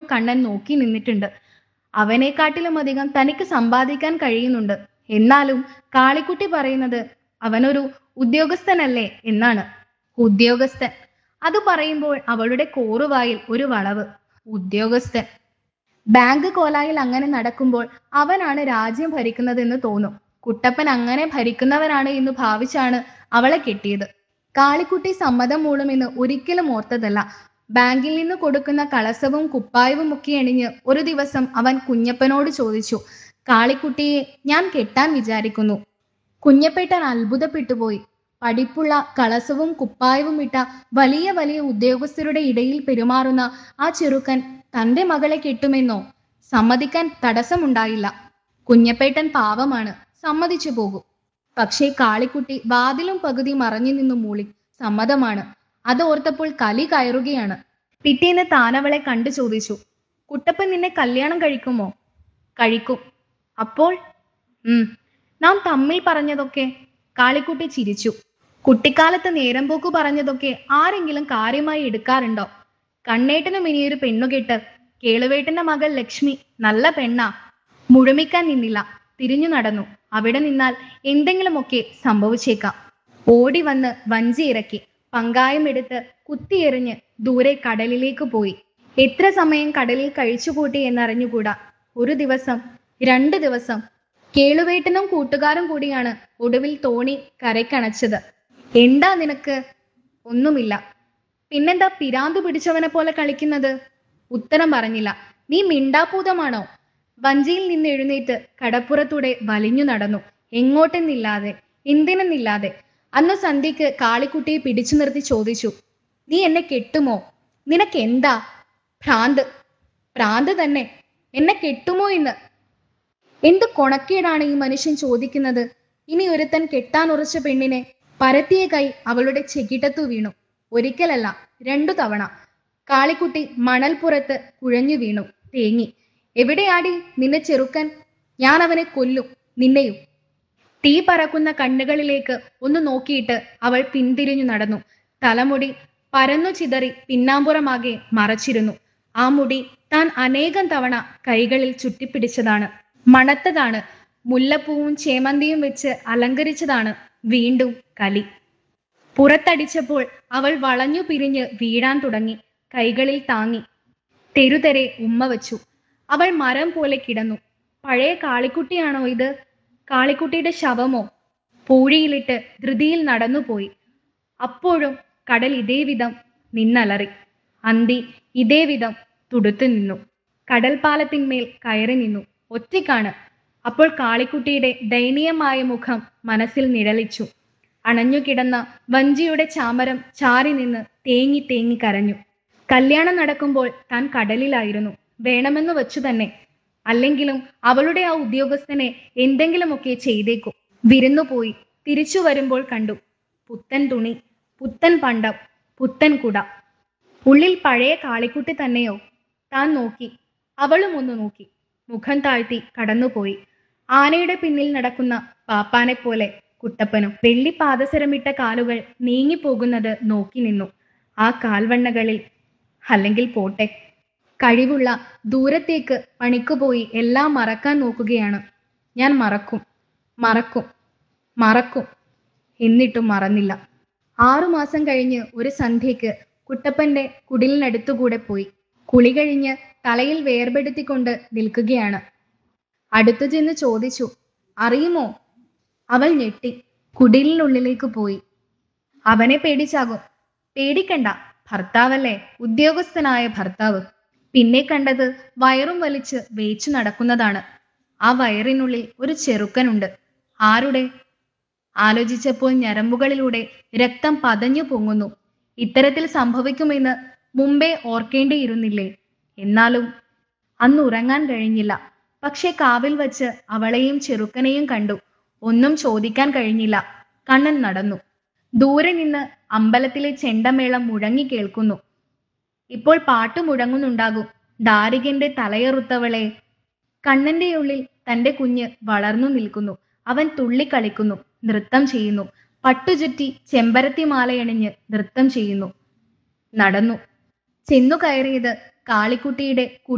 കണ്ണൻ നോക്കി നിന്നിട്ടുണ്ട് അവനെക്കാട്ടിലും അധികം തനിക്ക് സമ്പാദിക്കാൻ കഴിയുന്നുണ്ട് എന്നാലും കാളിക്കുട്ടി പറയുന്നത് അവനൊരു ഉദ്യോഗസ്ഥനല്ലേ എന്നാണ് ഉദ്യോഗസ്ഥൻ അത് പറയുമ്പോൾ അവളുടെ കോറുവായിൽ ഒരു വളവ് ഉദ്യോഗസ്ഥൻ ബാങ്ക് കോലായിൽ അങ്ങനെ നടക്കുമ്പോൾ അവനാണ് രാജ്യം ഭരിക്കുന്നതെന്ന് തോന്നും കുട്ടപ്പൻ അങ്ങനെ ഭരിക്കുന്നവനാണ് എന്ന് ഭാവിച്ചാണ് അവളെ കെട്ടിയത് കാളിക്കുട്ടി സമ്മതം മൂളുമെന്ന് ഒരിക്കലും ഓർത്തതല്ല ബാങ്കിൽ നിന്ന് കൊടുക്കുന്ന കളസവും കുപ്പായവും ഒക്കെ അണിഞ്ഞ് ഒരു ദിവസം അവൻ കുഞ്ഞപ്പനോട് ചോദിച്ചു കാളിക്കുട്ടിയെ ഞാൻ കെട്ടാൻ വിചാരിക്കുന്നു കുഞ്ഞപ്പേട്ടൻ അത്ഭുതപ്പെട്ടുപോയി പഠിപ്പുള്ള കളസവും കുപ്പായവും ഇട്ട വലിയ വലിയ ഉദ്യോഗസ്ഥരുടെ ഇടയിൽ പെരുമാറുന്ന ആ ചെറുക്കൻ തന്റെ മകളെ കെട്ടുമെന്നോ സമ്മതിക്കാൻ തടസ്സമുണ്ടായില്ല കുഞ്ഞപ്പേട്ടൻ പാവമാണ് സമ്മതിച്ചു പോകും പക്ഷേ കാളിക്കുട്ടി വാതിലും പകുതി മറഞ്ഞു നിന്നു മൂളി സമ്മതമാണ് അത് ഓർത്തപ്പോൾ കലി കയറുകയാണ് പിറ്റേന്ന് താനവളെ കണ്ടു ചോദിച്ചു കുട്ടപ്പൻ നിന്നെ കല്യാണം കഴിക്കുമോ കഴിക്കും അപ്പോൾ ഉം നാം തമ്മിൽ പറഞ്ഞതൊക്കെ കാളിക്കുട്ടി ചിരിച്ചു കുട്ടിക്കാലത്ത് നേരം പോക്ക് പറഞ്ഞതൊക്കെ ആരെങ്കിലും കാര്യമായി എടുക്കാറുണ്ടോ കണ്ണേട്ടനും ഇനിയൊരു പെണ്ണുകെട്ട് കേളുവേട്ടന്റെ മകൾ ലക്ഷ്മി നല്ല പെണ്ണാ മുഴുമിക്കാൻ നിന്നില്ല തിരിഞ്ഞു നടന്നു അവിടെ നിന്നാൽ എന്തെങ്കിലുമൊക്കെ സംഭവിച്ചേക്കാം ഓടി വന്ന് വഞ്ചി ഇറക്കി പങ്കായം എടുത്ത് കുത്തിയെറിഞ്ഞ് ദൂരെ കടലിലേക്ക് പോയി എത്ര സമയം കടലിൽ കഴിച്ചുകൂട്ടി എന്നറിഞ്ഞുകൂടാ ഒരു ദിവസം രണ്ട് ദിവസം കേളുവേട്ടനും കൂട്ടുകാരും കൂടിയാണ് ഒടുവിൽ തോണി കരയ്ക്കണച്ചത് എന്താ നിനക്ക് ഒന്നുമില്ല പിന്നെന്താ പിരാന്ത് പിടിച്ചവനെ പോലെ കളിക്കുന്നത് ഉത്തരം പറഞ്ഞില്ല നീ മിണ്ടാപൂതമാണോ വഞ്ചിയിൽ നിന്ന് എഴുന്നേറ്റ് കടപ്പുറത്തൂടെ വലിഞ്ഞു നടന്നു എങ്ങോട്ടെന്നില്ലാതെ എന്തിനെന്നില്ലാതെ അന്ന് സന്ധ്യക്ക് കാളിക്കുട്ടിയെ പിടിച്ചു നിർത്തി ചോദിച്ചു നീ എന്നെ കെട്ടുമോ നിനക്ക് എന്താ ഭ്രാന്ത് ഭ്രാന്ത് തന്നെ എന്നെ കെട്ടുമോ എന്ന് എന്ത് കൊണക്കേടാണ് ഈ മനുഷ്യൻ ചോദിക്കുന്നത് ഇനി ഒരുത്തൻ കെട്ടാൻ ഉറച്ച പെണ്ണിനെ പരത്തിയ കൈ അവളുടെ ചെകിട്ടത്തു വീണു ഒരിക്കലല്ല രണ്ടു തവണ കാളിക്കുട്ടി മണൽപ്പുറത്ത് കുഴഞ്ഞു വീണു തേങ്ങി എവിടെയാടി നിന്റെ ചെറുക്കൻ ഞാൻ അവനെ കൊല്ലും നിന്നെയും തീ പറക്കുന്ന കണ്ണുകളിലേക്ക് ഒന്ന് നോക്കിയിട്ട് അവൾ പിന്തിരിഞ്ഞു നടന്നു തലമുടി പരന്നു ചിതറി പിന്നാമ്പുറമാകെ മറച്ചിരുന്നു ആ മുടി താൻ അനേകം തവണ കൈകളിൽ ചുറ്റിപ്പിടിച്ചതാണ് മണത്തതാണ് മുല്ലപ്പൂവും ചേമന്തിയും വെച്ച് അലങ്കരിച്ചതാണ് വീണ്ടും കലി പുറത്തടിച്ചപ്പോൾ അവൾ വളഞ്ഞു പിരിഞ്ഞ് വീഴാൻ തുടങ്ങി കൈകളിൽ താങ്ങി തെരുതെരെ ഉമ്മ വച്ചു അവൾ മരം പോലെ കിടന്നു പഴയ കാളിക്കുട്ടിയാണോ ഇത് കാളിക്കുട്ടിയുടെ ശവമോ പൂഴിയിലിട്ട് ധൃതിയിൽ നടന്നുപോയി അപ്പോഴും കടൽ ഇതേ വിധം നിന്നലറി അന്തി ഇതേ വിധം തുടുത്തു നിന്നു കടൽപ്പാലത്തിന്മേൽ കയറി നിന്നു ഒറ്റയ്ക്കാണ് അപ്പോൾ കാളിക്കുട്ടിയുടെ ദയനീയമായ മുഖം മനസ്സിൽ നിഴലിച്ചു അണഞ്ഞുകിടന്ന വഞ്ചിയുടെ ചാമരം ചാരി നിന്ന് തേങ്ങി തേങ്ങി കരഞ്ഞു കല്യാണം നടക്കുമ്പോൾ താൻ കടലിലായിരുന്നു വേണമെന്ന് വച്ചു തന്നെ അല്ലെങ്കിലും അവളുടെ ആ ഉദ്യോഗസ്ഥനെ എന്തെങ്കിലുമൊക്കെ ചെയ്തേക്കും വിരുന്നു പോയി തിരിച്ചു വരുമ്പോൾ കണ്ടു പുത്തൻ തുണി പുത്തൻ പണ്ടം പുത്തൻ കുട ഉള്ളിൽ പഴയ കാളിക്കുട്ടി തന്നെയോ താൻ നോക്കി അവളും ഒന്ന് നോക്കി മുഖം താഴ്ത്തി കടന്നുപോയി ആനയുടെ പിന്നിൽ നടക്കുന്ന പാപ്പാനെ പോലെ കുട്ടപ്പനും വെള്ളി പാദസരമിട്ട കാലുകൾ നീങ്ങിപ്പോകുന്നത് നോക്കി നിന്നു ആ കാൽവണ്ണകളിൽ അല്ലെങ്കിൽ പോട്ടെ കഴിവുള്ള ദൂരത്തേക്ക് പണിക്കുപോയി എല്ലാം മറക്കാൻ നോക്കുകയാണ് ഞാൻ മറക്കും മറക്കും മറക്കും എന്നിട്ടും മറന്നില്ല ആറുമാസം കഴിഞ്ഞ് ഒരു സന്ധ്യയ്ക്ക് കുട്ടപ്പന്റെ കുടിലിനടുത്തുകൂടെ പോയി കുളി കഴിഞ്ഞ് തലയിൽ വേർപെടുത്തിക്കൊണ്ട് നിൽക്കുകയാണ് അടുത്തു ചെന്ന് ചോദിച്ചു അറിയുമോ അവൾ ഞെട്ടി കുടിലിനുള്ളിലേക്ക് പോയി അവനെ പേടിച്ചാകും പേടിക്കണ്ട ഭർത്താവല്ലേ ഉദ്യോഗസ്ഥനായ ഭർത്താവ് പിന്നെ കണ്ടത് വയറും വലിച്ച് വേച്ചു നടക്കുന്നതാണ് ആ വയറിനുള്ളിൽ ഒരു ചെറുക്കനുണ്ട് ആരുടെ ആലോചിച്ചപ്പോൾ ഞരമ്പുകളിലൂടെ രക്തം പതഞ്ഞു പൊങ്ങുന്നു ഇത്തരത്തിൽ സംഭവിക്കുമെന്ന് മുമ്പേ ഓർക്കേണ്ടിയിരുന്നില്ലേ എന്നാലും അന്ന് ഉറങ്ങാൻ കഴിഞ്ഞില്ല പക്ഷെ കാവിൽ വച്ച് അവളെയും ചെറുക്കനെയും കണ്ടു ഒന്നും ചോദിക്കാൻ കഴിഞ്ഞില്ല കണ്ണൻ നടന്നു ദൂരെ നിന്ന് അമ്പലത്തിലെ ചെണ്ടമേളം മുഴങ്ങി കേൾക്കുന്നു ഇപ്പോൾ പാട്ട് മുഴങ്ങുന്നുണ്ടാകും ദാരികന്റെ തലയറുത്തവളെ കണ്ണന്റെ ഉള്ളിൽ തന്റെ കുഞ്ഞ് വളർന്നു നിൽക്കുന്നു അവൻ തുള്ളിക്കളിക്കുന്നു നൃത്തം ചെയ്യുന്നു പട്ടുചുറ്റി ചെമ്പരത്തി മാലയണിഞ്ഞ് നൃത്തം ചെയ്യുന്നു നടന്നു ചെന്നു കയറിയത് കാളിക്കുട്ടിയുടെ